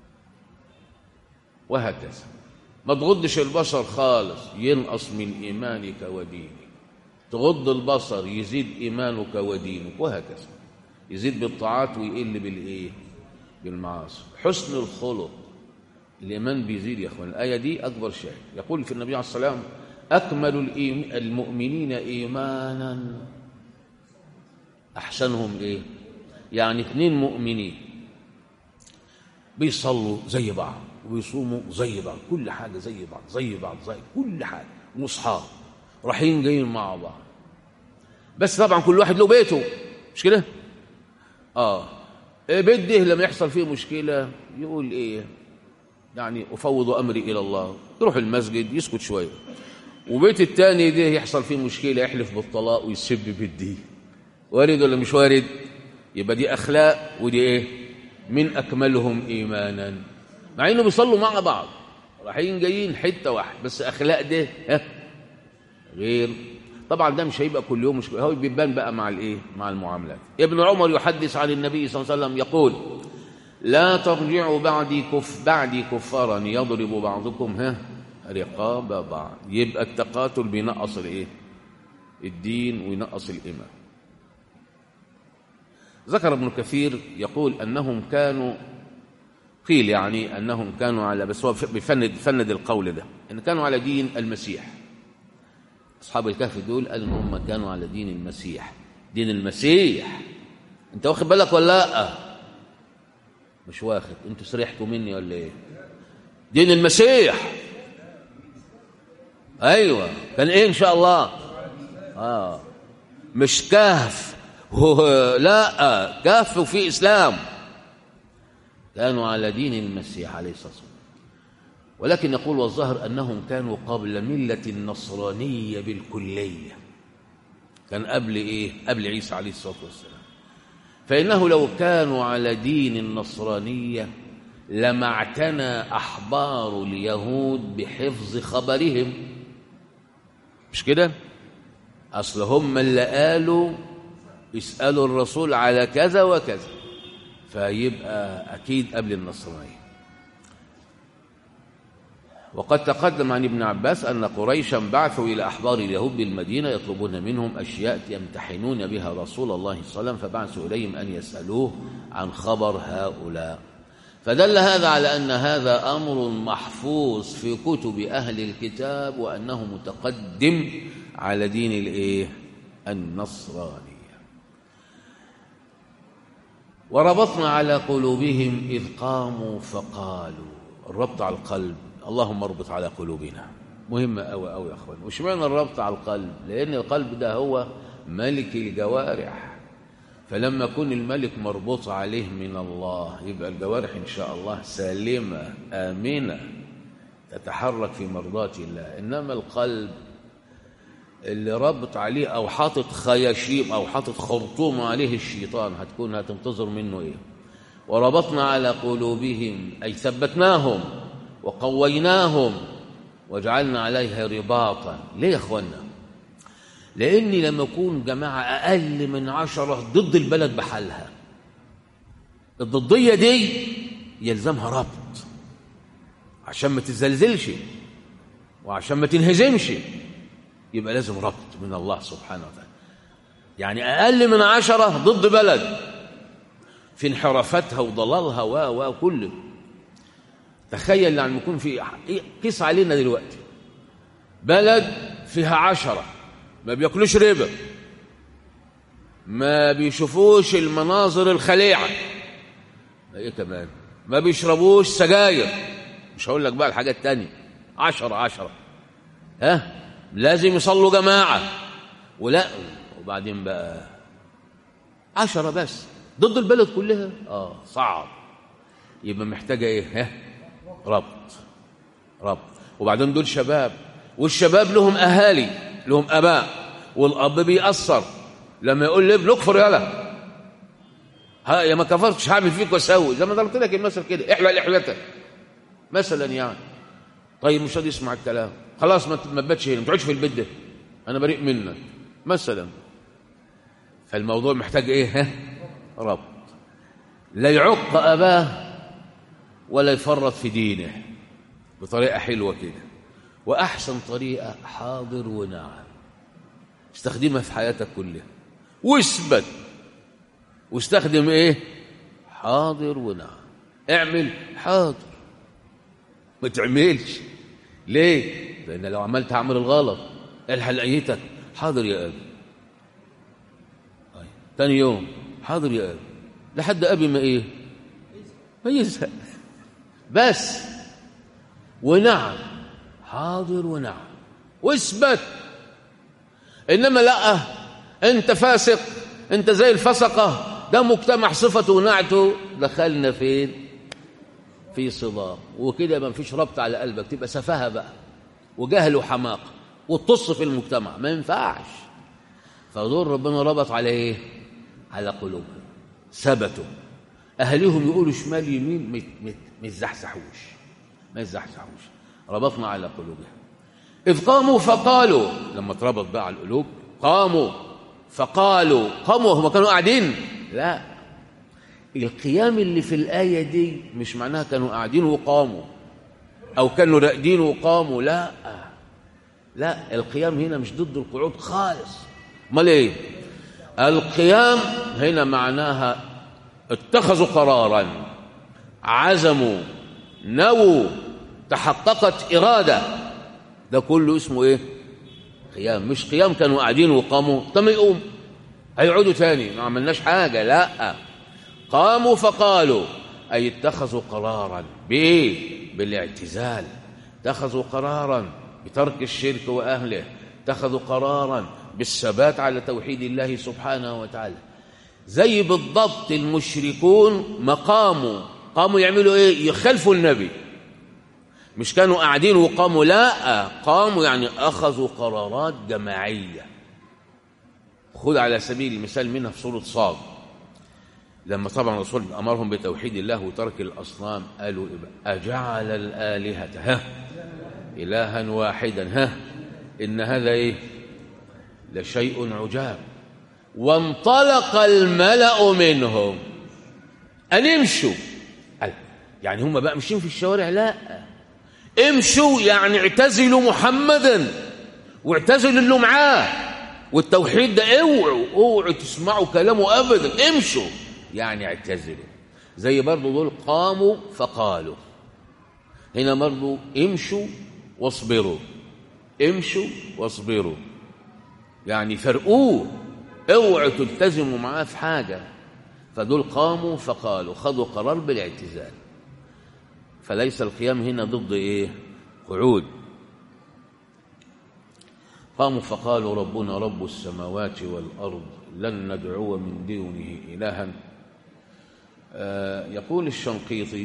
وهكذا ما تغضش البصر خالص ينقص من إيمانك ودينك تغض البصر يزيد إيمانك ودينك وهكذا يزيد بالطاعات ويقل بالايه بالمعاصي حسن الخلق الايمان بيزيد يا اخوان الايه دي اكبر شيء يقول في النبي عليه الصلاه والسلام اكمل المؤمنين ايمانا احسنهم ايه يعني اثنين مؤمنين بيصلوا زي بعض ويصوموا زي بعض كل حاجه زي بعض زي بعض زي كل حاجه واصحاب رايحين جايين مع بعض بس طبعا كل واحد له بيته مش كده اه بده لما يحصل فيه مشكله يقول ايه يعني افوض امري الى الله يروح المسجد يسكت شويه وبيت التاني ده يحصل فيه مشكله يحلف بالطلاق ويسب بالدين وارد ولا مش وارد يبقى دي اخلاق ودي ايه من اكملهم ايمانا مع انه بيصلوا مع بعض رايحين جايين حته واحده بس اخلاق ده ها غير طبعا ده مش هيبقى كل يوم مش هو بيبان بقى مع الايه مع المعاملات ابن عمر يحدث عن النبي صلى الله عليه وسلم يقول لا ترجعوا بعدي كف بعدي كفارا يضرب بعضكم ها رقاب بعض يبقى التقاتل بينقص الايه الدين وينقص الايمان ذكر ابن كثير يقول انهم كانوا قيل يعني انهم كانوا على بس هو بيفند فند القول ده ان كانوا على دين المسيح أصحاب الكهف دول قالوا إن هم كانوا على دين المسيح دين المسيح أنت واخد بالك ولا لأ؟ مش واخد أنتوا سرحتوا مني ولا إيه؟ دين المسيح أيوه كان إيه إن شاء الله؟ آه مش كهف لا كهف وفي إسلام كانوا على دين المسيح عليه الصلاة والسلام ولكن يقول والظاهر أنهم كانوا قبل ملة النصرانية بالكلية كان قبل إيه قبل عيسى عليه الصلاة والسلام فإنه لو كانوا على دين النصرانية لما اعتنى أحبار اليهود بحفظ خبرهم مش كده أصل هم اللي قالوا اسألوا الرسول على كذا وكذا فيبقى أكيد قبل النصرانية وقد تقدم عن ابن عباس أن قريشا بعثوا إلى أحبار اليهود بالمدينة يطلبون منهم أشياء يمتحنون بها رسول الله صلى الله عليه وسلم فبعثوا إليهم أن يسألوه عن خبر هؤلاء فدل هذا على أن هذا أمر محفوظ في كتب أهل الكتاب وأنه متقدم على دين الإيه؟ النصرانية وربطنا على قلوبهم إذ قاموا فقالوا الربط على القلب اللهم اربط على قلوبنا مهمة أوي أوي يا أخوان وش معنى الربط على القلب لأن القلب ده هو ملك الجوارح فلما يكون الملك مربوط عليه من الله يبقى الجوارح إن شاء الله سالمة آمنة تتحرك في مرضاة الله إنما القلب اللي ربط عليه أو حاطط خياشيم أو حاطط خرطوم عليه الشيطان هتكون هتنتظر منه إيه وربطنا على قلوبهم أي ثبتناهم وقويناهم وجعلنا عليها رباطا ليه يا أخوانا لأني لما يكون جماعة أقل من عشرة ضد البلد بحالها الضدية دي يلزمها ربط عشان ما تزلزلش وعشان ما تنهزمش يبقى لازم ربط من الله سبحانه وتعالى يعني أقل من عشرة ضد بلد في انحرافتها وضلالها و و كله تخيل يعني يكون في قيس علينا دلوقتي بلد فيها عشرة ما بياكلوش ربا ما بيشوفوش المناظر الخليعة ايه كمان ما بيشربوش سجاير مش هقول لك بقى الحاجات التانية عشرة عشرة ها لازم يصلوا جماعة ولا وبعدين بقى عشرة بس ضد البلد كلها اه صعب يبقى محتاجة ايه ها ربط ربط وبعدين دول شباب والشباب لهم اهالي لهم اباء والاب بيأثر لما يقول لابنه اكفر يلا ها يا ما كفرتش هعمل فيك واسوي زي ما قلت لك المثل كده احلى احلتك مثلا يعني طيب مش راضي يسمع الكلام خلاص ما ما تباتش هنا ما تقعدش في البيت ده انا بريء منك مثلا فالموضوع محتاج ايه ها ربط لا يعق اباه ولا يفرط في دينه بطريقه حلوه كده واحسن طريقه حاضر ونعم استخدمها في حياتك كلها واثبت واستخدم ايه حاضر ونعم اعمل حاضر ما تعملش ليه لان لو عملت اعمل الغلط الحق لقيتك حاضر يا ابي طيب. تاني يوم حاضر يا ابي لحد ابي ما ايه ما يزهق بس ونعم حاضر ونعم واثبت انما لا انت فاسق انت زي الفسقه ده مجتمع صفته ونعته دخلنا فين في صدام وكده ما فيش ربط على قلبك تبقى سفاهه بقى وجهل وحماقه وتطص في المجتمع ما ينفعش فدول ربنا ربط على ايه على قلوبهم ثبتوا اهليهم يقولوا شمال يمين ما يزحزحوش ما يزحزحوش ربطنا على قلوبهم إذ قاموا فقالوا لما اتربط بقى على القلوب قاموا فقالوا قاموا هم كانوا قاعدين لا القيام اللي في الآية دي مش معناها كانوا قاعدين وقاموا أو كانوا راقدين وقاموا لا لا القيام هنا مش ضد القعود خالص امال ايه القيام هنا معناها اتخذوا قرارا عزموا نووا تحققت إرادة ده كله اسمه ايه قيام مش قيام كانوا قاعدين وقاموا طب ما يقوم هيقعدوا تاني ما عملناش حاجة لا قاموا فقالوا أي اتخذوا قرارا بإيه بالاعتزال اتخذوا قرارا بترك الشرك وأهله اتخذوا قرارا بالثبات على توحيد الله سبحانه وتعالى زي بالضبط المشركون مقاموا قاموا يعملوا ايه يخلفوا النبي مش كانوا قاعدين وقاموا لا قاموا يعني اخذوا قرارات جماعيه خذ على سبيل المثال منها في سورة صاد لما طبعا الرسول أمرهم بتوحيد الله وترك الأصنام قالوا أجعل الآلهة ها إلها واحدا ها إن هذا إيه لشيء عجاب وانطلق الملأ منهم أن امشوا يعني هم بقى ماشيين في الشوارع لا امشوا يعني اعتزلوا محمدا واعتزلوا اللي معاه والتوحيد ده اوعوا اوعوا تسمعوا كلامه ابدا امشوا يعني اعتزلوا زي برضه دول قاموا فقالوا هنا برضه امشوا واصبروا امشوا واصبروا يعني فرقوه اوعوا تلتزموا معاه في حاجه فدول قاموا فقالوا خذوا قرار بالاعتزال فليس القيام هنا ضد ايه قعود قاموا فقالوا ربنا رب السماوات والارض لن ندعو من دونه الها آه يقول الشنقيطي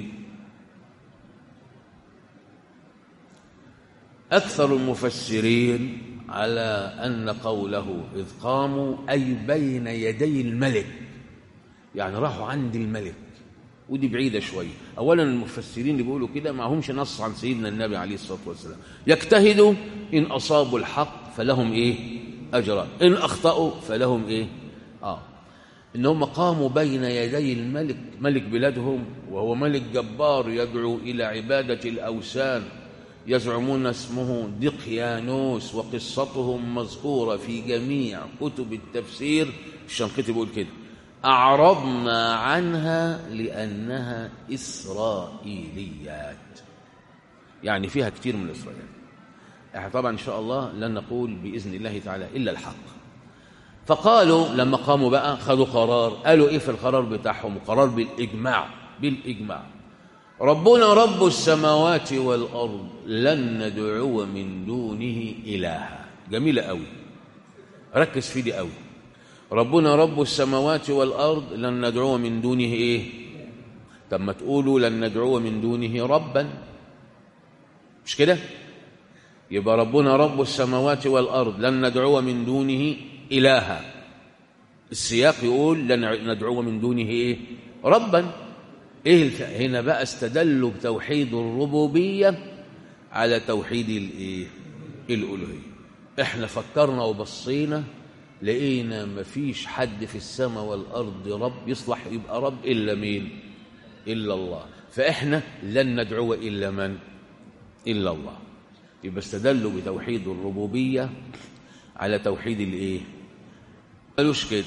اكثر المفسرين على ان قوله اذ قاموا اي بين يدي الملك يعني راحوا عند الملك ودي بعيده شويه اولا المفسرين اللي بيقولوا كده ما همش نص عن سيدنا النبي عليه الصلاه والسلام يجتهدوا ان اصابوا الحق فلهم ايه اجران ان اخطاوا فلهم ايه اه ان هم قاموا بين يدي الملك ملك بلادهم وهو ملك جبار يدعو الى عباده الاوثان يزعمون اسمه دقيانوس وقصتهم مذكوره في جميع كتب التفسير الشنقيطي بيقول كده أعرضنا عنها لأنها إسرائيليات يعني فيها كتير من الإسرائيليات احنا طبعا إن شاء الله لن نقول بإذن الله تعالى إلا الحق فقالوا لما قاموا بقى خذوا قرار قالوا إيه في القرار بتاعهم قرار بالإجماع بالإجماع ربنا رب السماوات والأرض لن ندعو من دونه إلها جميلة قوي ركز في دي قوي ربنا رب السماوات والأرض لن ندعو من دونه إيه طب ما تقولوا لن ندعو من دونه ربا مش كده يبقى ربنا رب السماوات والأرض لن ندعو من دونه إلها السياق يقول لن ندعو من دونه إيه ربا إيه الف... هنا بقى استدلوا بتوحيد الربوبية على توحيد الإيه الألوهية إحنا فكرنا وبصينا لقينا مفيش حد في السماء والأرض رب يصلح يبقى رب إلا مين إلا الله فإحنا لن ندعو إلا من إلا الله يبقى استدلوا بتوحيد الربوبية على توحيد الإيه قالوش كده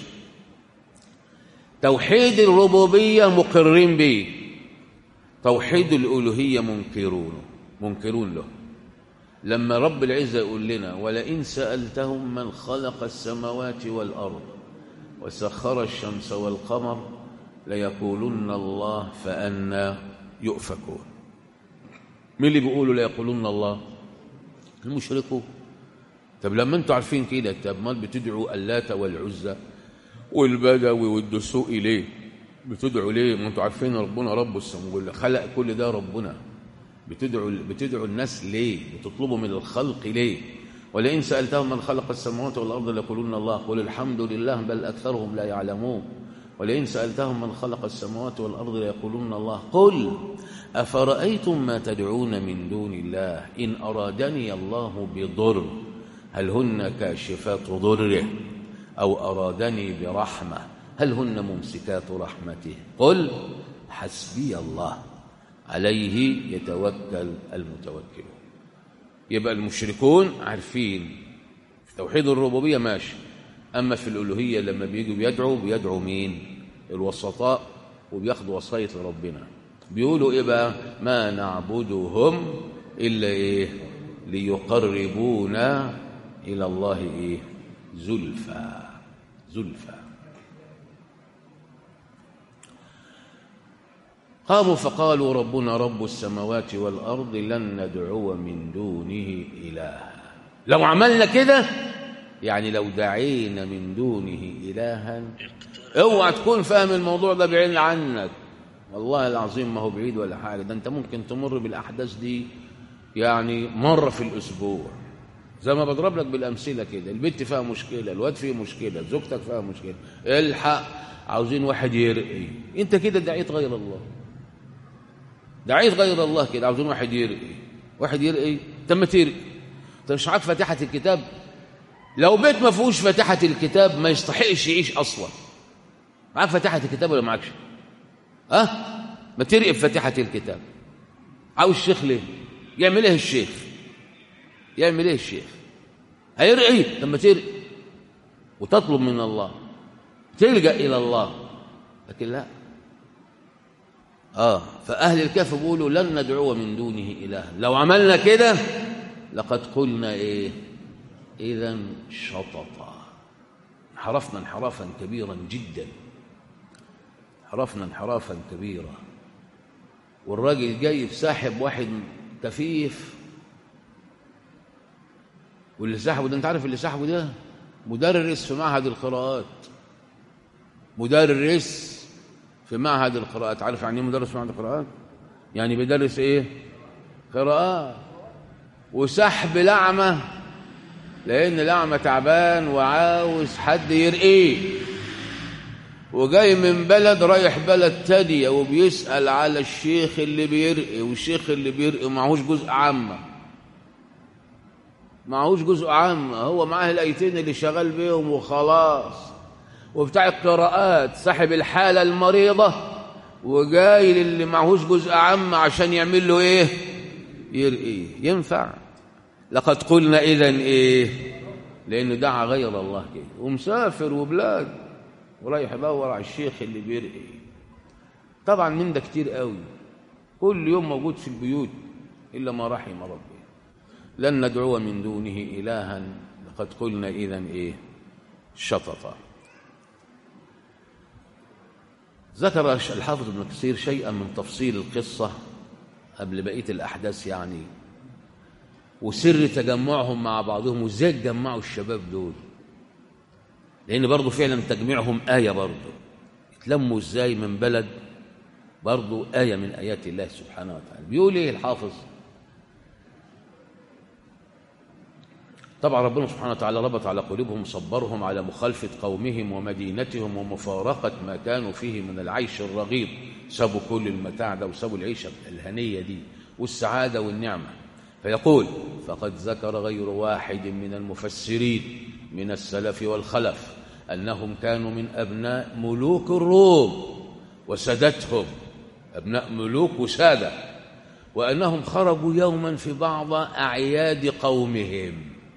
توحيد الربوبية مقرين به توحيد الألوهية منكرون منكرون له لما رب العزة يقول لنا ولئن سألتهم من خلق السماوات والأرض وسخر الشمس والقمر ليقولن الله فأنا يؤفكون مين اللي بيقولوا ليقولن الله المشركون طب لما انتوا عارفين كده طب ما بتدعوا اللات والعزى والبدوي والدسوقي ليه بتدعوا ليه ما انتوا عارفين ربنا رب السماوات خلق كل ده ربنا بتدعوا بتدعوا الناس ليه بتطلبوا من الخلق ليه ولئن سألتهم من خلق السماوات والأرض ليقولون الله قل الحمد لله بل أكثرهم لا يعلمون ولئن سألتهم من خلق السماوات والأرض ليقولون الله قل أفرأيتم ما تدعون من دون الله إن أرادني الله بضر هل هن كاشفات ضره أو أرادني برحمة هل هن ممسكات رحمته قل حسبي الله عليه يتوكل المتوكلون يبقى المشركون عارفين في توحيد الربوبية ماشي أما في الألوهية لما بيجوا بيدعوا بيدعوا مين الوسطاء وبياخدوا وصاية لربنا بيقولوا إيه بقى ما نعبدهم إلا إيه ليقربونا إلى الله إيه زلفى زلفى قاموا فقالوا ربنا رب السماوات والأرض لن ندعو من دونه إلها لو عملنا كده يعني لو دعينا من دونه إلها اوعى تكون فاهم الموضوع ده بعيد عنك والله العظيم ما هو بعيد ولا حاجة ده انت ممكن تمر بالأحداث دي يعني مرة في الأسبوع زي ما بضرب لك بالامثله كده البنت فيها مشكله الواد فيه مشكله زوجتك فيها مشكله الحق عاوزين واحد يرقي انت كده دعيت غير الله دعيت غير الله كده عاوزين واحد يرقي واحد يرقي طب ما ترقي انت مش معاك فاتحه الكتاب لو بيت ما فيهوش فاتحه الكتاب ما يستحقش يعيش اصلا معاك فاتحه الكتاب ولا معكش ها أه؟ ما ترقي بفاتحه الكتاب عاوز الشيخ ليه يعمل ايه الشيخ يعمل ايه الشيخ هيرقي لما ترقي وتطلب من الله تلجا الى الله لكن لا اه فاهل الكهف بيقولوا لن ندعو من دونه الها لو عملنا كده لقد قلنا ايه اذا شططا انحرفنا انحرافا كبيرا جدا انحرفنا انحرافا كبيرا والراجل جاي في ساحب واحد كفيف واللي سحبه ده انت عارف اللي سحبه ده مدرس في معهد القراءات مدرس في معهد القراءات عارف يعني ايه مدرس في معهد القراءات يعني بيدرس ايه قراءات وسحب لعمه لان لعمه تعبان وعاوز حد يرقيه وجاي من بلد رايح بلد تانية وبيسأل على الشيخ اللي بيرقي والشيخ اللي بيرقي معهوش جزء عامة معهوش جزء عامة هو معاه الأيتين اللي شغال بيهم وخلاص وبتاع القراءات صاحب الحالة المريضة وجاي للي معهوش جزء عامة عشان يعمل له ايه يرقيه ينفع لقد قلنا إذا ايه لأنه دعا غير الله كده ومسافر وبلاد ورايح يدور على الشيخ اللي بيرقي طبعا من ده كتير قوي كل يوم موجود في البيوت إلا ما رحم ربي لن ندعو من دونه إلها لقد قلنا إذا إيه شططا ذكر الحافظ ابن كثير شيئا من تفصيل القصة قبل بقية الأحداث يعني وسر تجمعهم مع بعضهم وازاي تجمعوا الشباب دول لأن برضه فعلا تجميعهم آية برضه اتلموا ازاي من بلد برضه آية من آيات الله سبحانه وتعالى بيقول ايه الحافظ طبعا ربنا سبحانه وتعالى ربط على قلوبهم صبرهم على مخالفة قومهم ومدينتهم ومفارقة ما كانوا فيه من العيش الرغيض سابوا كل المتاع ده وسابوا العيشة الهنية دي والسعادة والنعمة فيقول فقد ذكر غير واحد من المفسرين من السلف والخلف أنهم كانوا من أبناء ملوك الروم وسادتهم أبناء ملوك وسادة وأنهم خرجوا يوما في بعض أعياد قومهم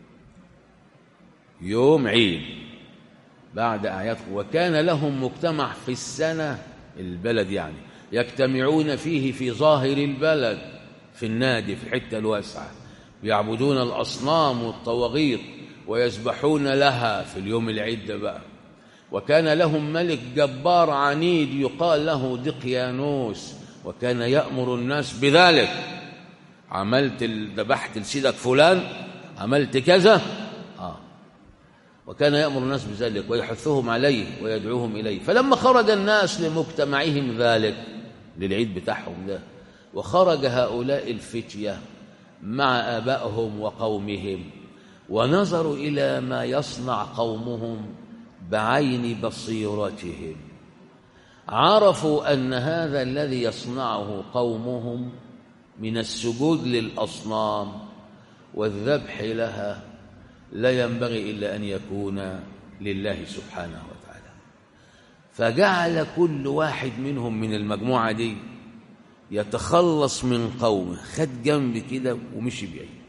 يوم عيد بعد أعياد وكان لهم مجتمع في السنة البلد يعني يجتمعون فيه في ظاهر البلد في النادي في الحتة الواسعة يعبدون الأصنام والطواغيت ويسبحون لها في اليوم العيد ده بقى وكان لهم ملك جبار عنيد يقال له دقيانوس وكان يأمر الناس بذلك عملت ذبحت لسيدك فلان عملت كذا آه. وكان يأمر الناس بذلك ويحثهم عليه ويدعوهم إليه فلما خرج الناس لمجتمعهم ذلك للعيد بتاعهم ده وخرج هؤلاء الفتية مع آبائهم وقومهم ونظروا إلى ما يصنع قومهم بعين بصيرتهم عرفوا أن هذا الذي يصنعه قومهم من السجود للأصنام والذبح لها لا ينبغي إلا أن يكون لله سبحانه وتعالى فجعل كل واحد منهم من المجموعة دي يتخلص من قومه خد جنب كده ومشي بعيد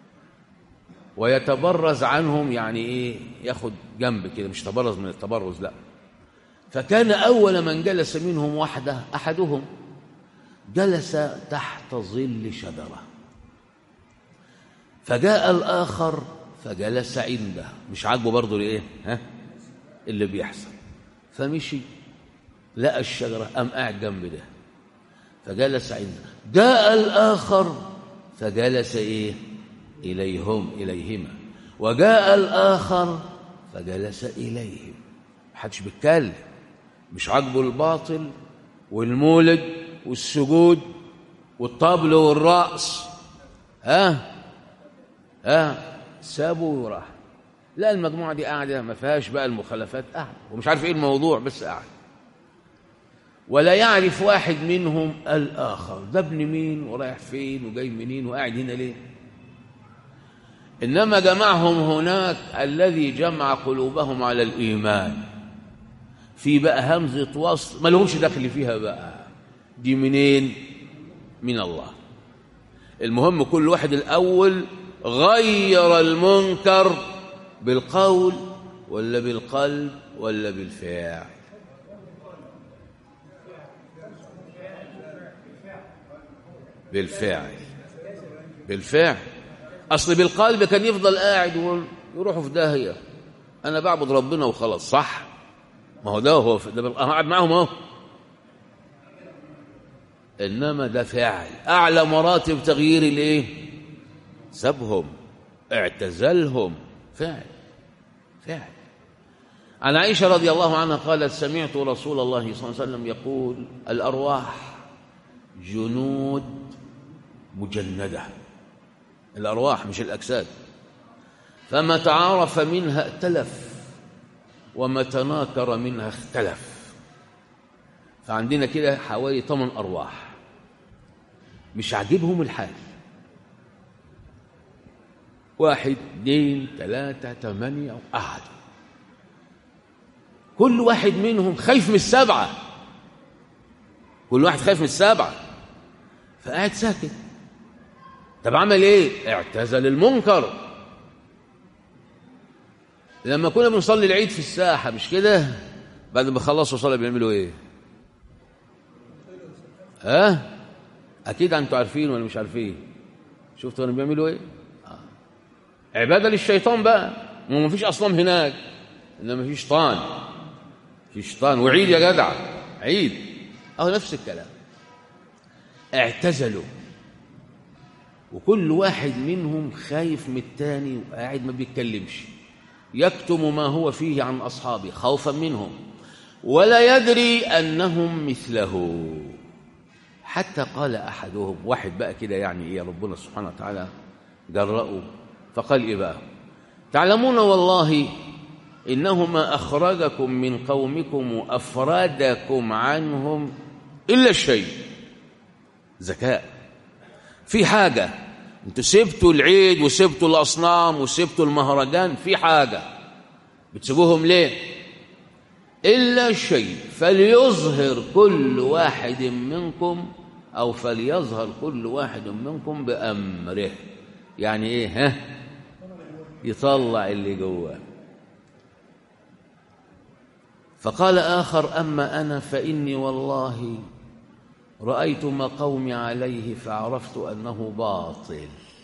ويتبرز عنهم يعني ايه ياخد جنب كده مش تبرز من التبرز لا فكان اول من جلس منهم وحده احدهم جلس تحت ظل شجره فجاء الاخر فجلس عنده مش عاجبه برضه الايه ها اللي بيحصل فمشي لقى الشجره قام قاعد جنب ده فجلس عنده جاء الآخر فجلس إيه إليهم إليهما وجاء الآخر فجلس إليهم محدش بيتكلم مش عاجبه الباطل والمولد والسجود والطبل والرأس ها ها سابه وراح لا المجموعة دي قاعدة ما فيهاش بقى المخالفات قاعد ومش عارف ايه الموضوع بس قاعد ولا يعرف واحد منهم الآخر ده ابن مين ورايح فين وجاي منين وقاعد هنا ليه إنما جمعهم هناك الذي جمع قلوبهم على الإيمان في بقى همزة وصل ما لهمش دخل فيها بقى دي منين من الله المهم كل واحد الأول غير المنكر بالقول ولا بالقلب ولا بالفعل بالفعل بالفعل اصل بالقلب كان يفضل قاعد ويقول يروحوا في داهيه انا بعبد ربنا وخلاص صح ما هو ده هو ده بال- أنا قاعد معاهم اهو انما ده فعل اعلى مراتب تغيير الايه سابهم اعتزلهم فعل فعل عن عائشه رضي الله عنها قالت سمعت رسول الله صلى الله عليه وسلم يقول الارواح جنود مجنده الارواح مش الاجساد فما تعارف منها ائتلف وما تناكر منها اختلف فعندنا كده حوالي ثمان ارواح مش عاجبهم الحال واحد اثنين ثلاثة ثمانية وقعدوا كل واحد منهم خايف من السبعة كل واحد خايف من السبعة فقاعد ساكت طب عمل ايه اعتزل المنكر لما كنا بنصلي العيد في الساحة مش كده بعد ما خلصوا صلاة بيعملوا ايه ها اكيد انتوا عارفين ولا مش عارفين شفتوا كانوا بيعملوا ايه آه. عبادة للشيطان بقى ما فيش اصنام هناك انما في شيطان في شيطان وعيد يا جدع عيد اهو نفس الكلام اعتزلوا وكل واحد منهم خايف من التاني وقاعد ما بيتكلمش يكتم ما هو فيه عن أصحابه خوفا منهم ولا يدري أنهم مثله حتى قال أحدهم واحد بقى كده يعني إيه ربنا سبحانه وتعالى جرأوا فقال إيه بقى تعلمون والله إنه ما أخرجكم من قومكم وأفرادكم عنهم إلا الشيء ذكاء في حاجة انتوا سبتوا العيد وسبتوا الأصنام وسبتوا المهرجان في حاجة بتسيبوهم ليه إلا شيء فليظهر كل واحد منكم أو فليظهر كل واحد منكم بأمره يعني إيه ها يطلع اللي جواه فقال آخر أما أنا فإني والله رأيت ما قومي عليه فعرفت أنه باطل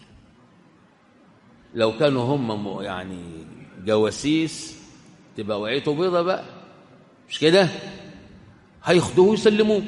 لو كانوا هم م- يعني جواسيس تبقى وعيته بيضة بقى مش كده هياخدوه ويسلموه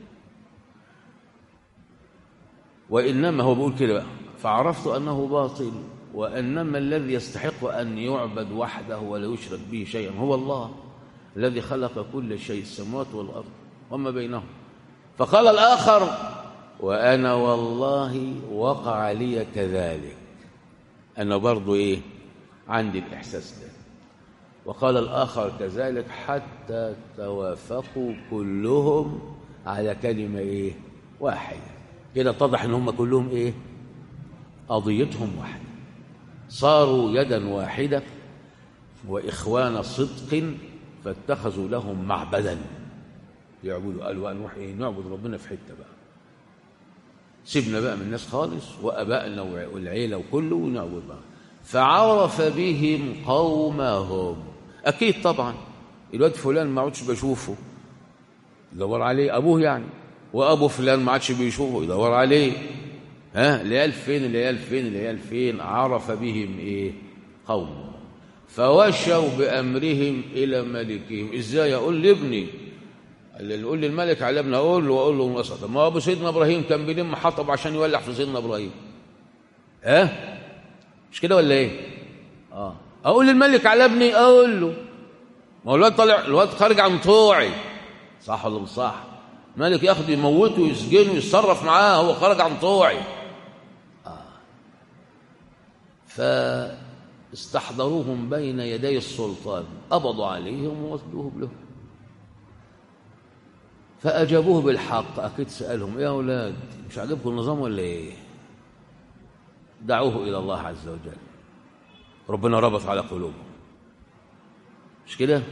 وإنما هو بيقول كده بقى فعرفت أنه باطل وإنما الذي يستحق أن يعبد وحده ولا يشرك به شيئا هو الله الذي خلق كل شيء السماوات والأرض وما بينهم فقال الآخر وأنا والله وقع لي كذلك أنا برضو إيه عندي الإحساس ده وقال الآخر كذلك حتى توافقوا كلهم على كلمة إيه واحدة كده اتضح إن هم كلهم إيه قضيتهم واحدة صاروا يدا واحدة وإخوان صدق فاتخذوا لهم معبدا يعبدوا قالوا نروح ايه نعبد ربنا في حته بقى سيبنا بقى من الناس خالص وابائنا والعيله وكله ونعبد بقى فعرف بهم قومهم اكيد طبعا الواد فلان ما عادش بشوفه يدور عليه ابوه يعني وابو فلان ما عادش بيشوفه يدور عليه ها العيال فين العيال فين العيال فين عرف بهم ايه قومهم فوشوا بامرهم الى ملكهم ازاي اقول لابني اللي يقول لي الملك على ابن اقول له واقول له نصر ما هو ابو سيدنا ابراهيم كان بيلم حطب عشان يولع في سيدنا ابراهيم ها مش كده ولا ايه اه اقول للملك على ابني اقول له ما هو الواد طالع الواد خارج عن طوعي صح ولا مش صح الملك ياخد يموته ويسجنه ويتصرف معاه هو خرج عن طوعي استحضروهم بين يدي السلطان قبضوا عليهم ووصلوهم له فأجابوه بالحق أكيد سألهم يا أولاد مش عاجبكم النظام ولا إيه دعوه إلى الله عز وجل ربنا ربط على قلوبهم مش كده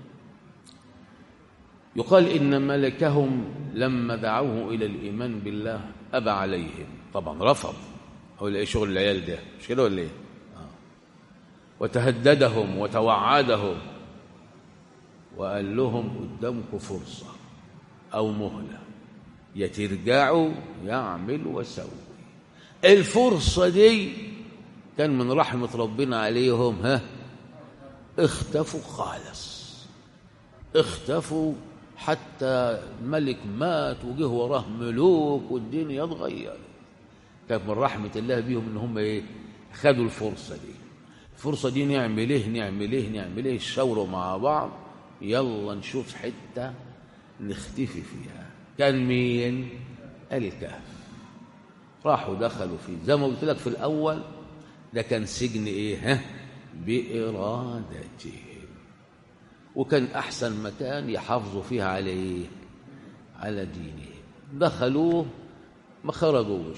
يقال إن ملكهم لما دعوه إلى الإيمان بالله أبى عليهم طبعا رفض هو إيه شغل العيال ده مش كده ولا إيه آه. وتهددهم وتوعدهم وقال لهم قدامكم فرصة أو مهلة يا ترجعوا يعمل وسوي الفرصة دي كان من رحمة ربنا عليهم ها اختفوا خالص اختفوا حتى الملك مات وجه وراه ملوك والدنيا اتغيرت كانت من رحمة الله بيهم ان هم ايه خدوا الفرصة دي الفرصة دي نعمل ايه نعمل ايه نعمل ايه شاوروا مع بعض يلا نشوف حتة نختفي فيها كان مين الكهف راحوا دخلوا فيه زي ما قلت لك في الأول ده كان سجن ايه ها بإرادتهم وكان أحسن مكان يحافظوا فيها على إيه؟ على دينهم دخلوه ما خرجوش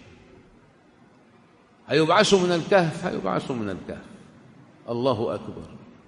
هيبعثوا من الكهف هيبعثوا من الكهف الله أكبر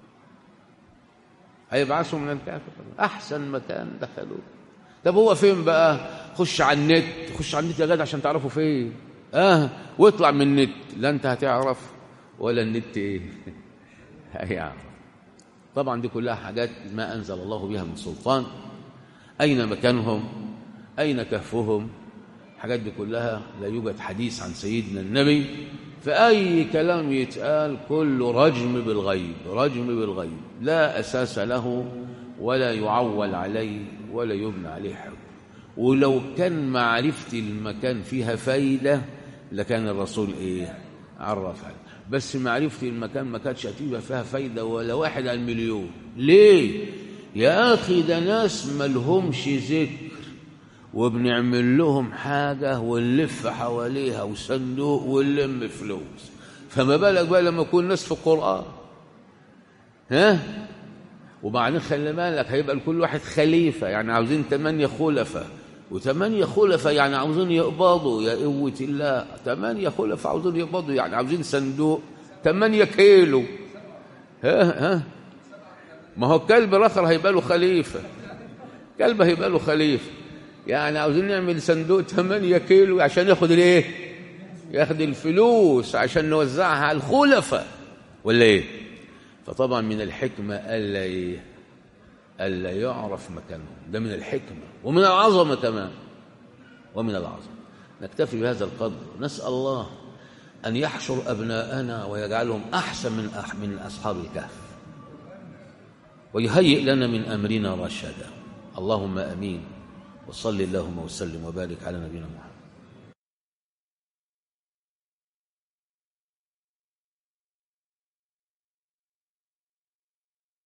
هيبعثوا من الكهف أحسن مكان دخلوه طب هو فين بقى خش على النت خش على النت يا جدع عشان تعرفوا فين اه واطلع من النت لا انت هتعرف ولا النت ايه هيعرف طبعا دي كلها حاجات ما أنزل الله بها من سلطان أين مكانهم أين كهفهم الحاجات دي كلها لا يوجد حديث عن سيدنا النبي فأي كلام يتقال كله رجم بالغيب رجم بالغيب لا أساس له ولا يعول عليه ولا يبنى عليه حكم ولو كان معرفة المكان فيها فايدة لكان الرسول إيه عرفها بس معرفة المكان ما كانتش هتبقى فيها فايدة ولا واحد على المليون ليه؟ يا أخي ده ناس ملهمش ذكر وبنعمل لهم حاجة ونلف حواليها وصندوق ونلم فلوس فما بالك بقى لما يكون ناس في القرآن ها؟ وبعدين خلي بالك هيبقى لكل واحد خليفة يعني عاوزين ثمانية خلفاء وثمانية خلفاء يعني عاوزين يقبضوا يا قوة الله ثمانية خلفاء عاوزين يقبضوا يعني عاوزين صندوق ثمانية كيلو ها ها ما هو الكلب الآخر هيبقى له خليفة كلب هيبقى له خليفة يعني عاوزين نعمل صندوق 8 كيلو عشان ياخد الايه ياخد الفلوس عشان نوزعها على الخلفاء ولا ايه فطبعا من الحكمة ألا ايه ألا يعرف مكانهم ده من الحكمة ومن العظمة كمان ومن العظمة نكتفي بهذا القدر نسأل الله أن يحشر أبناءنا ويجعلهم أحسن من أح من أصحاب الكهف ويهيئ لنا من أمرنا رشدا اللهم أمين وصل اللهم وسلم وبارك على نبينا محمد